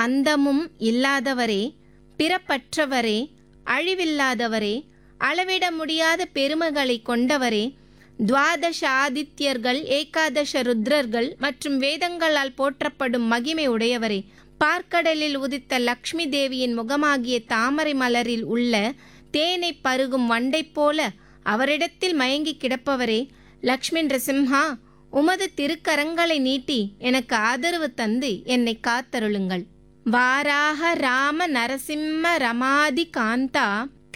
அந்தமும் இல்லாதவரே பிறப்பற்றவரே அழிவில்லாதவரே அளவிட முடியாத பெருமைகளை கொண்டவரே துவாதச ஆதித்யர்கள் ஏகாதச ருத்ரர்கள் மற்றும் வேதங்களால் போற்றப்படும் மகிமை உடையவரே பார்க்கடலில் உதித்த லக்ஷ்மி தேவியின் முகமாகிய தாமரை மலரில் உள்ள தேனை பருகும் வண்டைப் போல அவரிடத்தில் மயங்கி கிடப்பவரே லக்ஷ்மி நரசிம்ஹா உமது திருக்கரங்களை நீட்டி எனக்கு ஆதரவு தந்து என்னை காத்தருளுங்கள் வாராக ராம நரசிம்ம ரமாதி காந்தா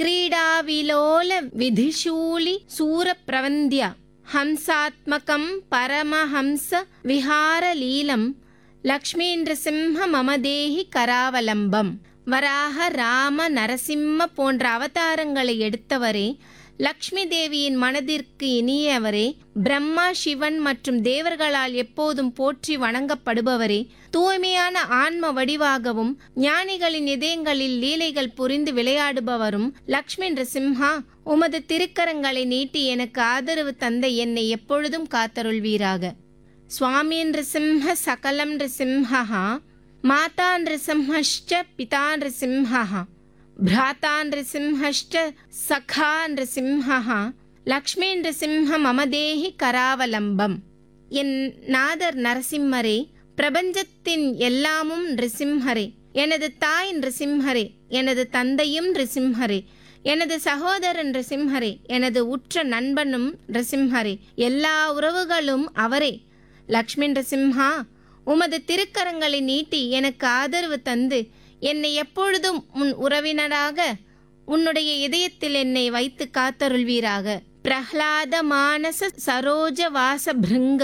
கிரீடாவிலோல விதிஷூலி சூர பிரவந்தியா ஹம்சாத்மகம் பரமஹம்ச விஹாரலீலம் லக்ஷ்மீந்திரசிம்ஹ மமதேஹி கராவலம்பம் வராக ராம நரசிம்ம போன்ற அவதாரங்களை எடுத்தவரே லக்ஷ்மி தேவியின் மனதிற்கு இனியவரே பிரம்மா சிவன் மற்றும் தேவர்களால் எப்போதும் போற்றி வணங்கப்படுபவரே தூய்மையான ஆன்ம வடிவாகவும் ஞானிகளின் இதயங்களில் லீலைகள் புரிந்து விளையாடுபவரும் லக்ஷ்மி நரசிம்ஹா உமது திருக்கரங்களை நீட்டி எனக்கு ஆதரவு தந்த என்னை எப்பொழுதும் காத்தருள்வீராக சுவாமி நரசிம்ஹ சகலம் நரசிம்ஹः மாதா நரசிம்ஹश्च பிதா நரசிம்ஹः भ्राता नृसिंहश्च सखा नृसिंहः லக்ஷ்மி நரசிம்ஹ மமதேஹி கராவலம்பம் என் நாதர் நரசிம்மரே பிரபஞ்சத்தின் எல்லாமும் நரசிம்ஹரே எனது தாய் நரசிம்ஹரே எனது தந்தையும் நரசிம்ஹரே எனது சகோதரன் நரசிம்ஹரே எனது உற்ற நண்பனும் நரசிம்ஹரே எல்லா உறவுகளும் அவரே லக்ஷ்மி நரசிம்ஹா உமது திருக்கரங்களை நீட்டி எனக்கு ஆதரவு தந்து என்னை எப்பொழுதும் உன் உறவினராக உன்னுடைய இதயத்தில் என்னை வைத்து காத்தருள்வீராக பிரஹ்லாத மானச சரோஜ வாச பிருங்க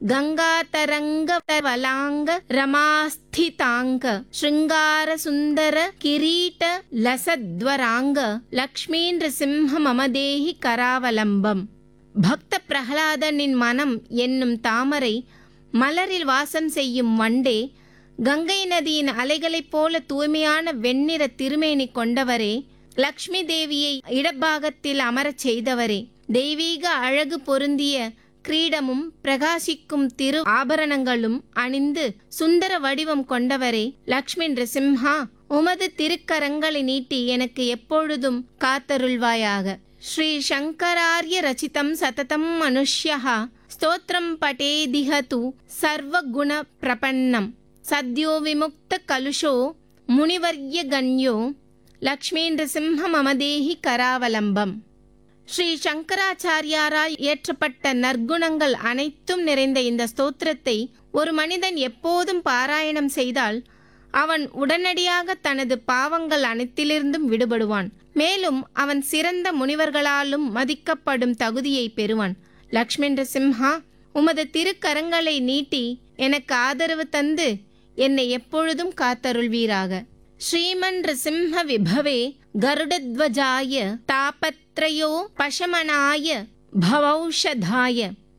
கங்காதரங்க வலாங்க ரமாஸ்திதாங்க ஸ்ருங்கார சுந்தர கிரீட லசத்வராங்க லக்ஷ்மீந்திர சிம்ஹ மமதேஹி கராவலம்பம் பக்த பிரகலாதனின் மனம் என்னும் தாமரை மலரில் வாசம் செய்யும் வண்டே கங்கை நதியின் அலைகளைப் போல தூய்மையான வெண்ணிற திருமேனி கொண்டவரே லக்ஷ்மி தேவியை இடப்பாகத்தில் அமரச் செய்தவரே தெய்வீக அழகு பொருந்திய கிரீடமும் பிரகாசிக்கும் திரு ஆபரணங்களும் அணிந்து சுந்தர வடிவம் கொண்டவரே லக்ஷ்மி நரசிம்ஹா உமது திருக்கரங்களை நீட்டி எனக்கு எப்பொழுதும் காத்தருள்வாயாக ஸ்ரீ சங்கரார்ய ரச்சிதம் சததம் மனுஷ்யः स्तोत्रं पठेदिह तु सर्वगुण प्रपन्नं सद्यो विमुक्त कलुषो मुनिवर्यगण्यो லக்ஷ்மீந்திரசிம்ஹ மமதேஹி கராவலம்பம் ஸ்ரீ சங்கராச்சாரியாரால் இயற்றப்பட்ட நற்குணங்கள் அனைத்தும் நிறைந்த இந்த ஸ்தோத்திரத்தை ஒரு மனிதன் எப்போதும் பாராயணம் செய்தால் அவன் உடனடியாக தனது பாவங்கள் அனைத்திலிருந்தும் விடுபடுவான் மேலும் அவன் சிறந்த முனிவர்களாலும் மதிக்கப்படும் தகுதியை பெறுவான் லக்ஷ்மீந்திர சிம்ஹா உமது திருக்கரங்களை நீட்டி எனக்கு ஆதரவு தந்து என்னை எப்பொழுதும் காத்தருள்வீராக ஸ்ரீமன் சிம்ஹ விபவே கருடத்வஜாய தாபத்ரயோ பசமனாய பவௌஷதாய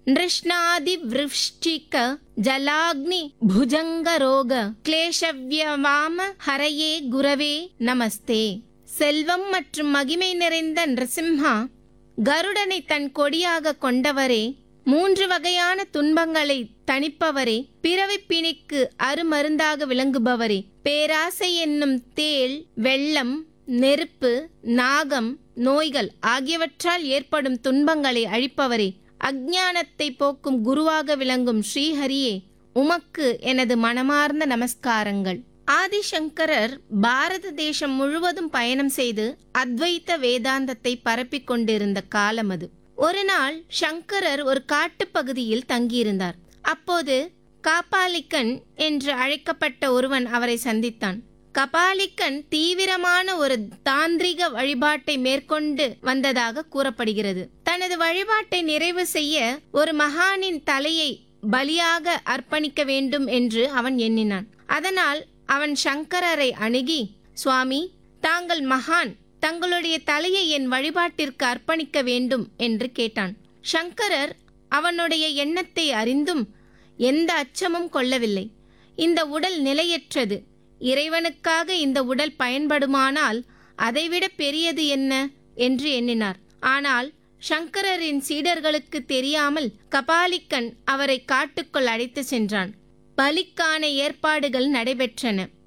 நிருஷ்ணாதிவிருஷ்டிக ஜலாக்னி புஜங்கரோக கிளேஷவ்யவாம ஹரையே குரவே நமஸ்தே செல்வம் மற்றும் மகிமை நிறைந்த நிருசிம்ஹா கருடனை தன் கொடியாக கொண்டவரே மூன்று வகையான துன்பங்களை தணிப்பவரே பிறவிப் பிணிக்கு அருமருந்தாக விளங்குபவரே பேராசை என்னும் தேள் வெள்ளம் நெருப்பு நாகம் நோய்கள் ஆகியவற்றால் ஏற்படும் துன்பங்களை அழிப்பவரே அஞ்ஞானத்தை போக்கும் குருவாக விளங்கும் ஸ்ரீஹரியே உமக்கு எனது மனமார்ந்த நமஸ்காரங்கள் ஆதிசங்கரர் பாரத தேசம் முழுவதும் பயணம் செய்து அத்வைத்த வேதாந்தத்தை பரப்பிக் கொண்டிருந்த காலம் அது ஒரு நாள் சங்கரர் ஒரு காட்டுப்பகுதியில் தங்கியிருந்தார் அப்போது காபாலிக்கன் என்று அழைக்கப்பட்ட ஒருவன் அவரை சந்தித்தான் கபாலிக்கன் தீவிரமான ஒரு தாந்திரிக வழிபாட்டை மேற்கொண்டு வந்ததாக கூறப்படுகிறது தனது வழிபாட்டை நிறைவு செய்ய ஒரு மகானின் தலையை பலியாக அர்ப்பணிக்க வேண்டும் என்று அவன் எண்ணினான் அதனால் அவன் சங்கரரை அணுகி சுவாமி தாங்கள் மகான் தங்களுடைய தலையை என் வழிபாட்டிற்கு அர்ப்பணிக்க வேண்டும் என்று கேட்டான் சங்கரர் அவனுடைய எண்ணத்தை அறிந்தும் எந்த அச்சமும் கொள்ளவில்லை இந்த உடல் நிலையற்றது இறைவனுக்காக இந்த உடல் பயன்படுமானால் அதைவிட பெரியது என்ன என்று எண்ணினார் ஆனால் சங்கரரின் சீடர்களுக்கு தெரியாமல் கபாலிக்கன் அவரை காட்டுக்குள் அழைத்து சென்றான் பலிக்கான ஏற்பாடுகள் நடைபெற்றன